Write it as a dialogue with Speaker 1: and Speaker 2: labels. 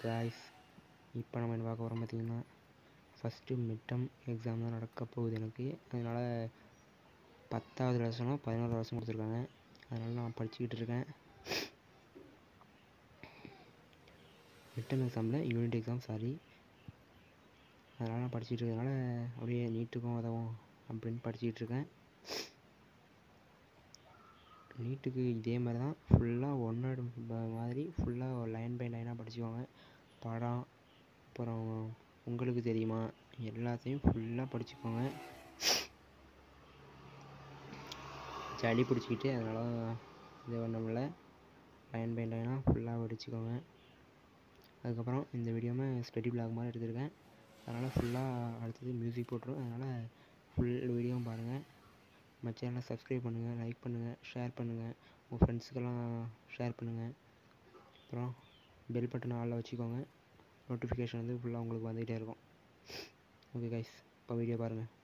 Speaker 1: guys இப்போ நம்ம என்ன பார்க்க போகிறோம் பார்த்தீங்கன்னா ஃபஸ்ட்டு மிட்டம் எக்ஸாம் தான் நடக்க போகுது எனக்கு அதனால் பத்தாவது லெசனும் பதினோரு லெசன் கொடுத்துருக்காங்க அதனால் நான் படிச்சுக்கிட்டு இருக்கேன் மிட்டம் எக்ஸாமில் யூனிட் எக்ஸாம் சாரி அதனால் நான் படிச்சுட்டு இருக்கனால அப்படியே நீட்டுக்கும் உதவும் அப்படின்னு படிச்சுக்கிட்டு இருக்கேன் நீட்டுக்கு இதே மாதிரி தான் ஃபுல்லாக ஒன்னோட மாதிரி ஃபுல்லாக லைன் பை லைனாக படிச்சுக்கோங்க படம் அப்புறம் உங்களுக்கு தெரியுமா எல்லாத்தையும் ஃபுல்லாக படிச்சுக்கோங்க சளி பிடிச்சிக்கிட்டு அதனால் இது பண்ண முடியல லைன் பை லைனாக ஃபுல்லாக படிச்சுக்கோங்க அதுக்கப்புறம் இந்த வீடியோவை ஸ்டடி பிளாக் மாதிரி எடுத்திருக்கேன் அதனால் ஃபுல்லாக அடுத்தது மியூசிக் போட்டுரும் அதனால் ஃபுல் வீடியோவும் பாருங்கள் நம்ம சேனலை சப்ஸ்கிரைப் பண்ணுங்கள் லைக் பண்ணுங்கள் ஷேர் பண்ணுங்கள் உங்கள் ஃப்ரெண்ட்ஸுக்கெல்லாம் ஷேர் பண்ணுங்கள் அப்புறம் பெல் பட்டன் ஆளில் வச்சுக்கோங்க நோட்டிஃபிகேஷன் வந்து ஃபுல்லாக உங்களுக்கு வந்துகிட்டே இருக்கும் ஓகே கைஸ் இப்போ வீடியோ பாருங்கள்